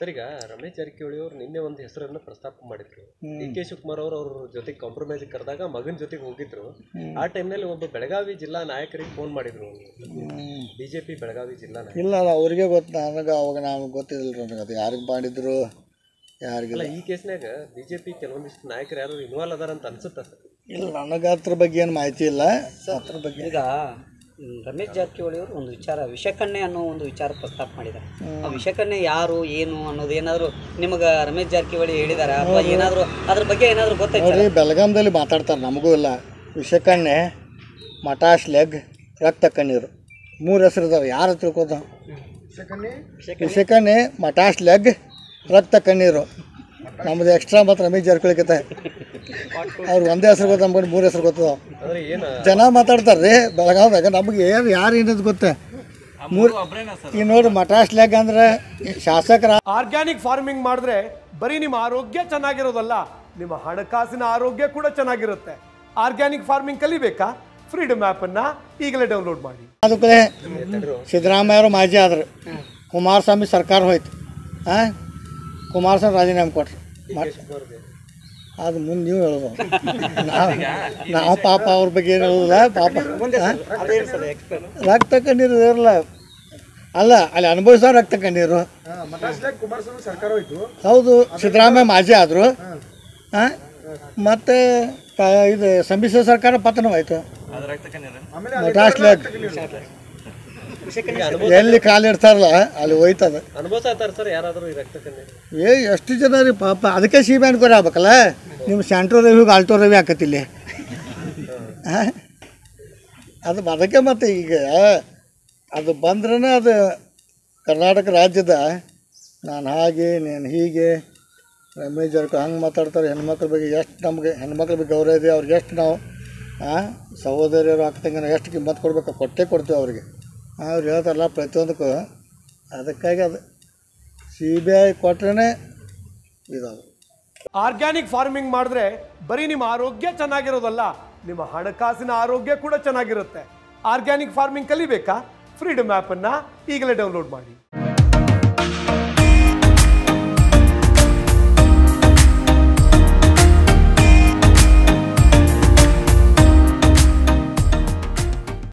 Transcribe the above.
Sir ಈಗ ರಮೇಶ್ ಜಾರಕಿಹೊಳಿ ಅವರು ನಿನ್ನೆ ಒಂದು ಹೆಸರನ್ನ ಪ್ರಸ್ತಾಪ ಮಾಡಿದ್ರು ಡಿ ಕೆ ಶಿವಕುಮಾರ್ ಅವರು ಅವ್ರ ಜೊತೆಗೆ ಕಾಂಪ್ರಮೈಸ್ ಕರೆದಾಗ ಮಗನ ಜೊತೆಗೆ ಹೋಗಿದ್ರು ಆ ಟೈಮ್ನಲ್ಲಿ ಒಬ್ಬ ಬೆಳಗಾವಿ ಜಿಲ್ಲಾ ನಾಯಕರಿಗೆ ಫೋನ್ ಮಾಡಿದ್ರು ಬಿಜೆಪಿ ಬೆಳಗಾವಿ ಜಿಲ್ಲಾ ನಾಯಕ ಇಲ್ಲ ಅದು ಅವ್ರಿಗೆ ಗೊತ್ತು ನನಗೆ ಅವಾಗ ನಾವು ಗೊತ್ತಿದ್ದಿಲ್ಲ ನನಗೆ ಅದು ಯಾರಿಗೆ ಮಾಡಿದ್ರು ಯಾರಿಗಿಲ್ಲ ಅಲ್ಲ ಈ ಕೇಸ್ನಾಗ ಬಿಜೆಪಿ ಕೆಲವೊಂದಿಷ್ಟು ನಾಯಕರು ಯಾರು ಇನ್ವಾಲ್ವ್ ಅದಾರ ಅಂತ ಅನ್ಸುತ್ತಾ ಸರ್ ಇಲ್ಲ ನನಗೆ ಅದ್ರ ಬಗ್ಗೆ ಏನು ಮಾಹಿತಿ ಇಲ್ಲ ಅದ್ರ ಬಗ್ಗೆ ಈಗ ಮ್, ರಮೇಶ್ ಜಾರಕಿಹೊಳಿ ಅವರು ಒಂದು ವಿಚಾರ ವಿಷಕನ್ಯೆ ಅನ್ನೋ ಒಂದು ವಿಚಾರ ಪ್ರಸ್ತಾಪ ಮಾಡಿದ್ದಾರೆ ಆ ವಿಷಕನ್ಯೆ ಯಾರು ಏನು ಅನ್ನೋದು ಏನಾದರೂ ನಿಮಗೆ ರಮೇಶ್ ಜಾರಕಿಹೊಳಿ ಹೇಳಿದಾರ ಅಥವಾ ಏನಾದರೂ ಅದ್ರ ಬಗ್ಗೆ ಏನಾದರೂ ಗೊತ್ತೈತೆ ನೋಡ್ರಿ ಬೆಳಗಾಂದಲ್ಲಿ ಮಾತಾಡ್ತಾರೆ ನಮಗೂ ಇಲ್ಲ ವಿಷಕಣ್ಣೆ ಮಟಾಶ್ ಲೆಗ್ ರಕ್ತ ಕಣ್ಣೀರು ಮೂರು ಹೆಸರು ಇದಾವೆ ಯಾರು ತಿಳ್ಕೊತ ವಿಷಕಣ್ಣೆ ಮಟಾಶ್ ಲೆಗ್ ರಕ್ತ ಕಣ್ಣೀರು ನಮ್ದು ಎಕ್ಸ್ಟ್ರಾ ಮತ್ತು ರಮೇಶ್ ಜಾರಕಿಹೊಳಿಕತೆ ಅವ್ರು ಒಂದೇ ಹೆಸರು ಗೊತ್ತ ನಮ್ಗೆ ಮೂರು ಹೆಸರು ಗೊತ್ತದ ಅಂದ್ರೆ ಏನು ಜನ ಮಾತಾಡ್ತಾರೆ ರೀ ಬೆಳಗಾವ್ದಾಗ ನಮಗೆ ಏನು ಯಾರು ಏನದು ಗೊತ್ತೆ ಮೂರು ಈಗ ನೋಡಿ ಮಟಾಶ್ ಲೆಗ್ ಅಂದ್ರೆ ಶಾಸಕರ ಆರ್ಗ್ಯಾನಿಕ್ ಫಾರ್ಮಿಂಗ್ ಮಾಡಿದ್ರೆ ಬರೀ ನಿಮ್ಮ ಆರೋಗ್ಯ ಚೆನ್ನಾಗಿರೋದಲ್ಲ ನಿಮ್ಮ ಹಣಕಾಸಿನ ಆರೋಗ್ಯ ಕೂಡ ಚೆನ್ನಾಗಿರುತ್ತೆ ಆರ್ಗ್ಯಾನಿಕ್ ಫಾರ್ಮಿಂಗ್ ಕಲಿಬೇಕಾ ಫ್ರೀಡಮ್ ಆ್ಯಪನ್ನು ಈಗಲೇ ಡೌನ್ಲೋಡ್ ಮಾಡಿ ಅದಕ್ಕೆ ಸಿದ್ದರಾಮಯ್ಯ ಅವರು ಮಾಜಿ ಆದ್ರು ಕುಮಾರಸ್ವಾಮಿ ಸರ್ಕಾರ ಹೋಯ್ತು ಹಾಂ ಕುಮಾರಸ್ವಾಮಿ ರಾಜೀನಾಮೆ ಕೊಟ್ರು ಅದು ಮುಂದೆ ನೀವು ಹೇಳೋದು ನಾವು ನಾವು ಪಾಪ ಅವ್ರ ಬಗ್ಗೆ ಏನು ಹೇಳೋದಿಲ್ಲ ಪಾಪ ಹಾಂ? ರಕ್ತ ಕಣ್ಣೀರು ಇರಲ್ಲ ಅಲ್ಲ ಅಲ್ಲಿ ಅನುಭವಿಸೋ ರಕ್ತ ಕಣ್ಣೀರು ಹೌದು ಸಿದ್ದರಾಮಯ್ಯ ಮಾಜಿ ಆದರು ಹಾಂ ಮತ್ತು ಇದು ಸಮ್ಮಿಶ್ರ ಸರ್ಕಾರ ಪತನವಾಯಿತು ಮಟಾಶ್ ಲೆಗ್ ಎಲ್ಲಿ ಕಾಲಿಡ್ತಾರಲ್ಲ ಅಲ್ಲಿ ಹೋಯ್ತದ ಅನುಭವಿಸ್ತಾರ ಸರ್ ಯಾರಾದರೂ ಈ ರಕ್ತ ಕಣ್ಣೀರು ಏ ಎಷ್ಟು ಜನ ರೀ ಪಾಪ ಅದಕ್ಕೆ ಸಿ ಬ್ಯಾಂಡ್ ಕೊರ ಆಗ್ಬೇಕಲ್ಲ ನಿಮ್ಮ ಸ್ಯಾಂಟ್ರೋ ರವಿಗೆ ಆಲ್ಟೋ ರವಿ ಹಾಕತ್ತಿಲ್ಲಿ ಹಾಂ ಅದು ಅದಕ್ಕೆ ಮತ್ತೆ ಈಗ ಅದು ಬಂದ್ರೇ ಅದು ಕರ್ನಾಟಕ ರಾಜ್ಯದ ನಾನು ಹಾಗೆ ನೀನು ಹೀಗೆ ರಮೇಶ್ ಜಾರಕಿಹೊಳಿ ಹಂಗೆ ಮಾತಾಡ್ತಾರೆ ಹೆಣ್ಮಕ್ಳ ಬಗ್ಗೆ ಎಷ್ಟು ನಮಗೆ ಹೆಣ್ಮಕ್ಳ ಬಗ್ಗೆ ಗೌರವ ಇದೆ ಅವ್ರಿಗೆ ಎಷ್ಟು ನಾವು ಹಾಂ ಸಹೋದರಿಯರು ಅಕ್ಕಂಗೆ ಎಷ್ಟು ಕಿಮ್ಮತ್ತು ಕೊಡ್ಬೇಕು ಕೊಟ್ಟೇ ಕೊಡ್ತೀವಿ ಅವ್ರಿಗೆ ಅವ್ರು ಹೇಳ್ತಾರಲ್ಲ ಪ್ರತಿಯೊಂದಕ್ಕೂ ಅದಕ್ಕಾಗಿ ಅದು ಸಿ ಬಿ ಐ ಕೊಟ್ರೇ ಇದಾವೆ ಆರ್ಗ್ಯಾನಿಕ್ ಫಾರ್ಮಿಂಗ್ ಮಾಡಿದ್ರೆ ಬರೀ ನಿಮ್ಮ ಆರೋಗ್ಯ ಚೆನ್ನಾಗಿರೋದಲ್ಲ ನಿಮ್ಮ ಹಣಕಾಸಿನ ಆರೋಗ್ಯ ಕೂಡ ಚೆನ್ನಾಗಿರುತ್ತೆ ಆರ್ಗ್ಯಾನಿಕ್ ಫಾರ್ಮಿಂಗ್ ಕಲಿಬೇಕಾ ಫ್ರೀಡಮ್ ಆ್ಯಪನ್ನು ಈಗಲೇ ಡೌನ್ಲೋಡ್ ಮಾಡಿ